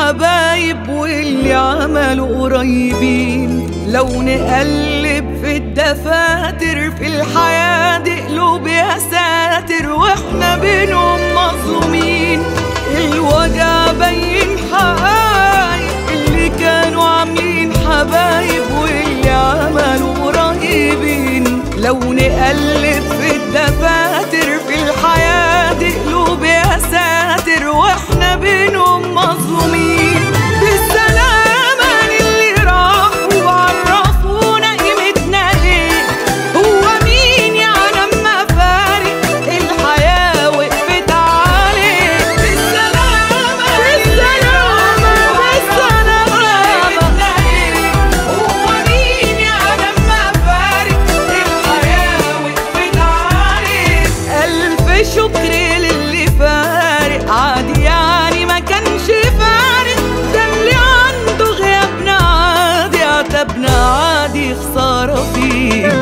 حبايب واللي عملوا قريبين لو نقلب في الدفاتر في الحياة دي قلوب يا ساتر واحنا بينهم مظلومين الوجع بين حقايق اللي كانوا عاملين حبايب واللي عملوا قريبين لو نقلب في الدفاتر في الحياة دي قلوب يا ساتر واحنا بينهم مظلومين بالسلامة للي راحوا وعرفونا قيمتنا ايه هو مين يعلم ما فارق الحياة وقفت عليه بالسلامة بالسلامة بالسلامة هو مين يعلم ما فارق الحياة وقفت عليه ألف شكر للي فارق عادي يعني ما كانش فارق ده اللي عنده غيابنا عادي عتبنا عادي خسارة فيه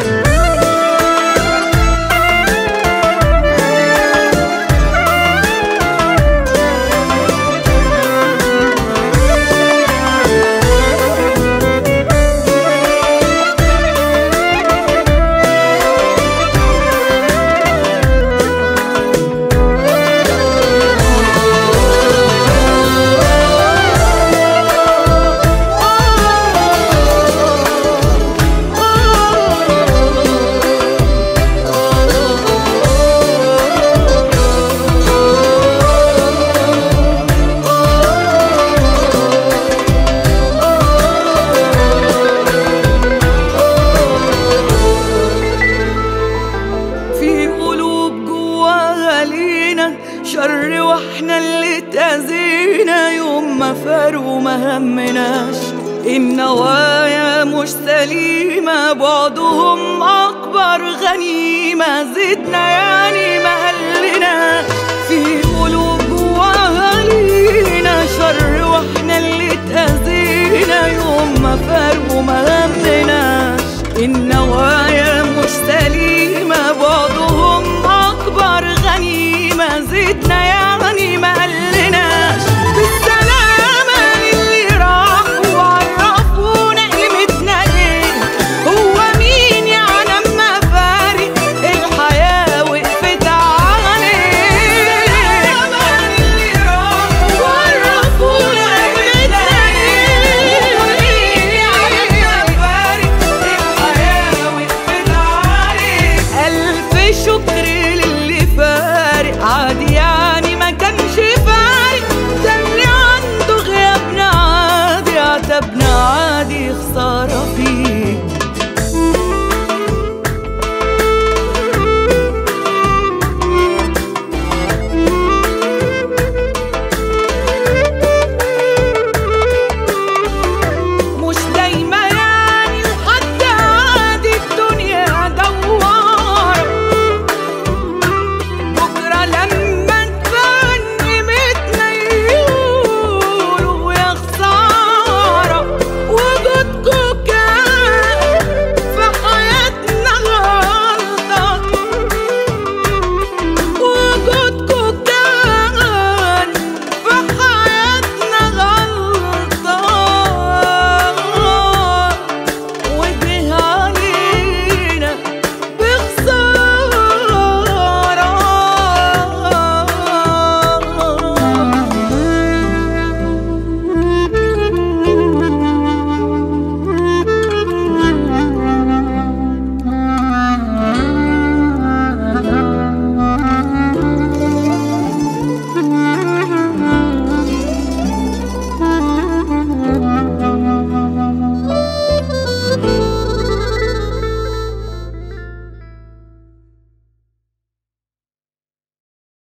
في قلوب جواها لينا شر واحنا اللي تأذينا يوم ما فارقوا ما همناش النوايا مش سليمة بعدهم أكبر غنيمة زدنا يعني ما قلناش في قلوب جواها لينا شر واحنا اللي تأذينا يوم ما فارقوا ما همناش النوايا مش سليمة بعضهم أكبر غنيمة زدنا يا